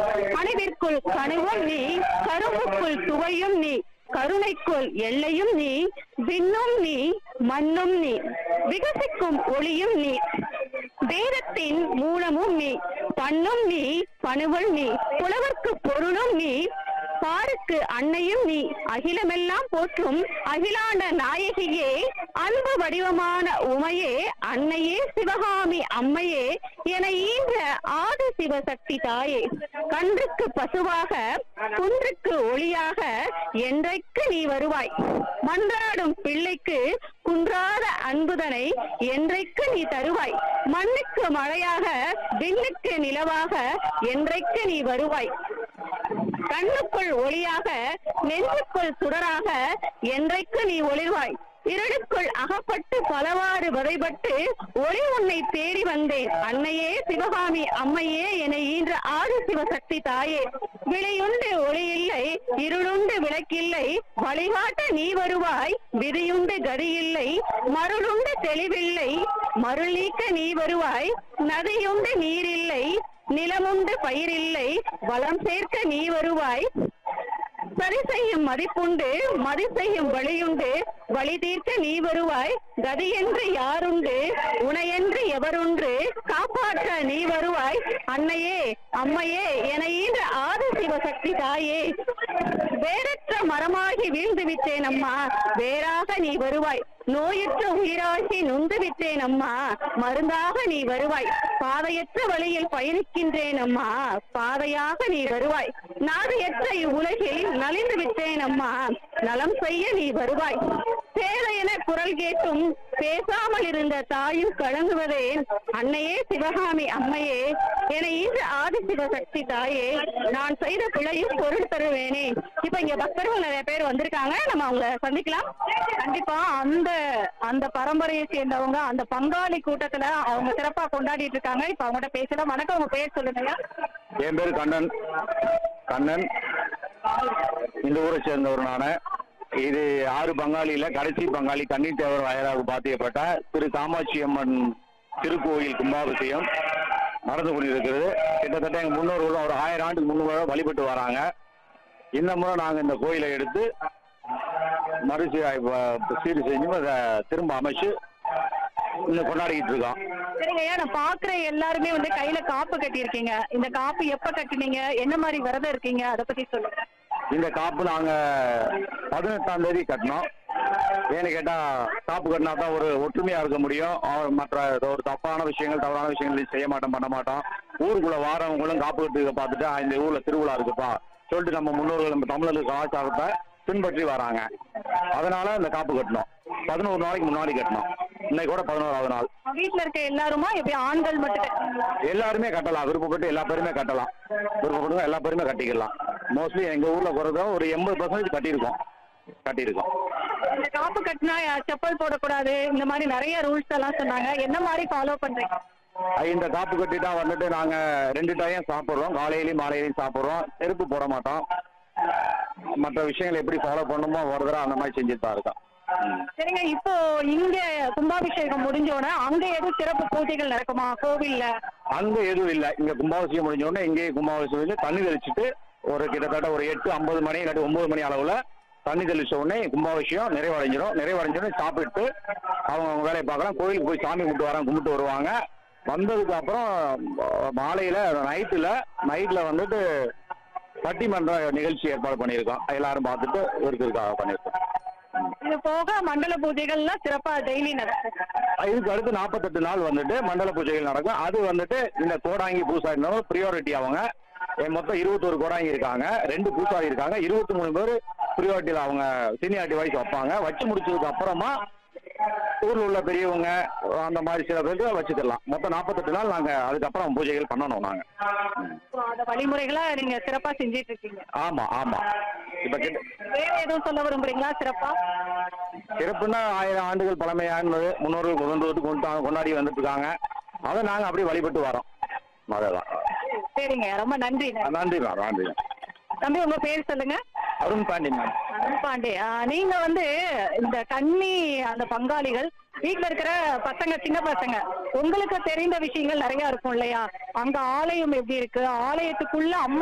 கனவிற்குள் கனவும் நீ கரும்புக்குள் சுவையும் நீ கருணைக்குள் எல்லையும் நீ விண்ணும் நீ மண்ணும் நீ விகசிக்கும் ஒளியும் நீ வேதத்தின் மூலமும் நீ பண்ணும் நீ பணுவல் நீ புலவர்க்கு பொருளும் நீ பாருக்கு அன்னையும் நீ அகிலமெல்லாம் போற்றும் அகிலாண்ட நாயகியே அன்பு வடிவமான உமையே அன்னையே சிவகாமி அம்மையே என ஈன்ற ஆதி சிவசக்தி தாயே கன்றுக்கு பசுவாக குன்றுக்கு ஒளியாக என்றைக்கு நீ வருவாய் மன்றாடும் பிள்ளைக்கு குன்றாத அன்புதனை என்றைக்கு நீ தருவாய் மண்ணுக்கு மழையாக விண்ணுக்கு நிலவாக என்றைக்கு நீ வருவாய் கண்ணுக்குள் ஒளியாக நெஞ்சுக்குள் சுடராக என்றைக்கு நீ ஒளிர்வாய் இருளுக்குள் அகப்பட்டு பலவாறு வதைப்பட்டு ஒளி உன்னை தேடி வந்தேன் அன்னையே சிவகாமி அம்மையே என ஈன்ற ஆதி சிவசக்தி தாயே விளையுண்டு ஒளி இல்லை இருளுண்டு விளக்கில்லை வழிகாட்ட நீ வருவாய் விதியுண்டு கதி இல்லை மருளுண்டு தெளிவில்லை மருள் நீக்க நீ வருவாய் நதியுண்டு நீரில்லை நிலமுண்டு பயிரில்லை வளம் சேர்க்க நீ வருவாய் சரி செய்யும் மதிப்புண்டு மதி செய்யும் வழியுண்டு வழி தீர்க்க நீ வருவாய் கதி என்று யாருண்டு உனையென்று எவருண்டு காப்பாற்ற நீ வருவாய் அன்னையே அம்மையே என ஈன்ற ஆதி சிவசக்தி தாயே வேறற்ற மரமாகி வீழ்ந்து விட்டேன் அம்மா வேறாக நீ வருவாய் நோயற்ற உயிராகி நொந்து விட்டேன் அம்மா மருந்தாக நீ வருவாய் பாதையற்ற வழியில் பயணிக்கின்றேன் அம்மா பாதையாக நீ வருவாய் நாதையற்ற இவ்வுலகில் நலிந்து விட்டேன் அம்மா நலம் செய்ய நீ வருவாய் சேத என குரல் கேட்டும் பேசாமல் இருந்த தாயும் கலங்குவதே அன்னையே சிவகாமி அம்மையே என இன்று ஆதி சிவசக்தி தாயே நான் செய்த பிழையும் பொருள் தருவேனே இப்ப இங்க பக்தர்கள் நிறைய பேர் வந்திருக்காங்க நம்ம அவங்கள சந்திக்கலாம் கண்டிப்பா அந்த அந்த பரம்பரையை சேர்ந்தவங்க அந்த பங்காளி கூட்டத்துல அவங்க சிறப்பா கொண்டாடிட்டு இருக்காங்க இப்ப அவங்ககிட்ட பேசலாம் வணக்கம் உங்க பேர் சொல்லுங்க என் பேர் கண்ணன் கண்ணன் இந்த ஊரை சேர்ந்தவர் நான் இது ஆறு பங்காளியில கடைசி பங்காளி கண்ணீர் தேவர் வயதாக பாத்தியப்பட்ட திரு காமாட்சி அம்மன் திருக்கோயில் கும்பாபிஷேகம் நடந்து கொண்டிருக்கிறது கிட்டத்தட்ட எங்க முன்னோர்களும் ஒரு ஆயிரம் ஆண்டுக்கு முன்னோர்கள் வழிபட்டு வராங்க இந்த முறை நாங்க இந்த கோயிலை எடுத்து மறுசி சீர் செஞ்சு அதை திரும்ப அமைச்சு இன்னும் கொண்டாடிக்கிட்டு இருக்கோம் சரிங்க ஐயா நான் பாக்குற எல்லாருமே வந்து கையில காப்பு கட்டியிருக்கீங்க இந்த காப்பு எப்ப கட்டினீங்க என்ன மாதிரி விரதம் இருக்கீங்க அதை பத்தி சொல்லுங்க இந்த காப்பு நாங்க பதினெட்டாம் தேதி கட்டினோம் ஏன்னு கேட்டா காப்பு கட்டினா தான் ஒரு ஒற்றுமையா இருக்க முடியும் அவ- மற்ற ஏதோ ஒரு தப்பான விஷயங்கள் தவறான விஷயங்கள் செய்ய மாட்டோம் பண்ண மாட்டோம் ஊருக்குள்ள வாரவங்களும் காப்பு கட்டுறத பார்த்துட்டு "ஆ, இந்த ஊர்ல திருவிழா இருக்குப்பா சொல்லிட்டு நம்ம முன்னோர்கள் நம்ம தமிழர்கள் கலாச்சாரத்தை பின்பற்றி வராங்க அதனால இந்த காப்பு கட்டணும் பதினோரு நாளைக்கு முன்னாடி கட்டணும் இன்னைக்கு கூட பதினோராவது நாள் வீட்ல இருக்க எல்லாருமா எப்படி ஆண்கள் மட்டும் கட்டுறீங்களா? எல்லாருமே கட்டலாம் விருப்பப்பட்டு எல்லா பேருமே கட்டலாம் விருப்பப்பட்டு எல்லா பேருமே கட்டிக்கலாம் மோஸ்ட்லி எங்க ஊர்ல குறைஞ்சா ஒரு எண்பது பர்சன்டேஜ் கட்டியிருக்கோம் கட்டியிருக்கோம் இந்த காப்பு கட்டினா செப்பல் போடக்கூடாது இந்த மாதிரி நிறைய ரூல்ஸ் எல்லாம் சொன்னாங்க என்ன மாதிரி ஃபாலோ பண்றீங்க அஹ் இந்த காப்பு கட்டிட்டா வந்துட்டு நாங்க ரெண்டு டைம் சாப்பிடுறோம் காலையிலயும் மாலையிலயும் சாப்பிடுறோம் செருப்பு போட மாட்டோம் மற்ற விஷயங்களை எப்படி ஃபாலோ பண்ணுமோ ஒரு தடவை அந்த மாதிரி செஞ்சுட்டு தான் இருக்கோம் ம். சரிங்க இப்போ இங்க கும்பாபிஷேகம் முடிஞ்ச உடனே அங்க எதுவும் சிறப்பு பூஜைகள் நடக்குமா கோவில்ல அங்க எதுவும் இல்லை இங்க கும்பாபிஷேகம் முடிஞ்ச உடனே இங்கேயே கும்பாபிஷேகம் வச்சு தண்ணி தெளிச்சுட்டு ஒரு கிட்டத்தட்ட ஒரு எட்டு ஐம்பது மணி இல்லாட்டி ஒன்பது மணி அளவுல தண்ணி தெளிச்ச உடனே கும்பாபிஷேகம் நிறைவடைஞ்சிடும் நிறைவடைஞ்ச உடனே சாப்பிட்டு அவங்க அவங்க வேலையை பார்க்கலாம் கோயிலுக்கு போய் சாமி கும்பிட்டு வராங்க கும்பிட்டு வருவாங்க வந்ததுக்கு அப்புறம் அஹ், மாலையில நைட்டுல நைட்ல வந்துட்டு பட்டிமன்ற நிகழ்ச்சி ஏற்பாடு பண்ணியிருக்கோம் எல்லாரும் பார்த்துட்டு இருக்கிறதுக்காக பண்ணியிருக்கோம் இது போக மண்டல பூஜைகள்லாம் சிறப்பா டெய்லி நடக்கும் இதுக்கு அடுத்து நாற்பத்தெட்டு நாள் வந்துட்டு மண்டல பூஜைகள் நடக்கும் அது வந்துட்டு இந்த கோடாங்கி பூசாரி ப்ரியாரிட்டி அவங்க என் மொத்தம் இருபத்தோரு கோடாங்கி இருக்காங்க ரெண்டு பூசாரி இருக்காங்க இருபத்தி மூணு பேர் ப்ரியாரிட்டியில் அவங்க சீனியாரிட்டி வைஸ் வைப்பாங்க வச்சு முடிச்சதுக்கு அப்புறமா ஊர்ல உள்ள பெரியவங்க அந்த மாதிரி சில பேருக்கு வச்சுக்கலாம் மொத்தம் நாற்பத்தெட்டு நாள் நாங்க அதுக்கப்புறம் பூஜைகள் பண்ணணும் நாங்க அந்த வழிமுறைகளை நீங்க சிறப்பா செஞ்சிட்டு இருக்கீங்க ஆமா ஆமா இப்ப கிட்ட வேற எதுவும் சொல்ல விரும்புறீங்களா சிறப்பா சிறப்புன்னா ஆயிரம் ஆண்டுகள் பழமையானது முன்னோர்கள் கொண்டு வந்து கொண்டு கொண்டாடி வந்துட்டு இருக்காங்க அதை நாங்க அப்படியே வழிபட்டு வரோம் அதெல்லாம் சரிங்க ரொம்ப நன்றி நன்றி மேம் நன்றி தம்பி உங்க பேர் சொல்லுங்க அருண் பாண்டி மேம் அருண் பாண்டே ஆ, நீங்க வந்து இந்த கன்னி அந்த பங்காளிகள் வீட்ல இருக்கிற பசங்க சின்ன பசங்க உங்களுக்கு தெரிந்த விஷயங்கள் நிறைய இருக்கும் இல்லையா அங்க ஆலயம் எப்படி இருக்கு ஆலயத்துக்குள்ள அம்மா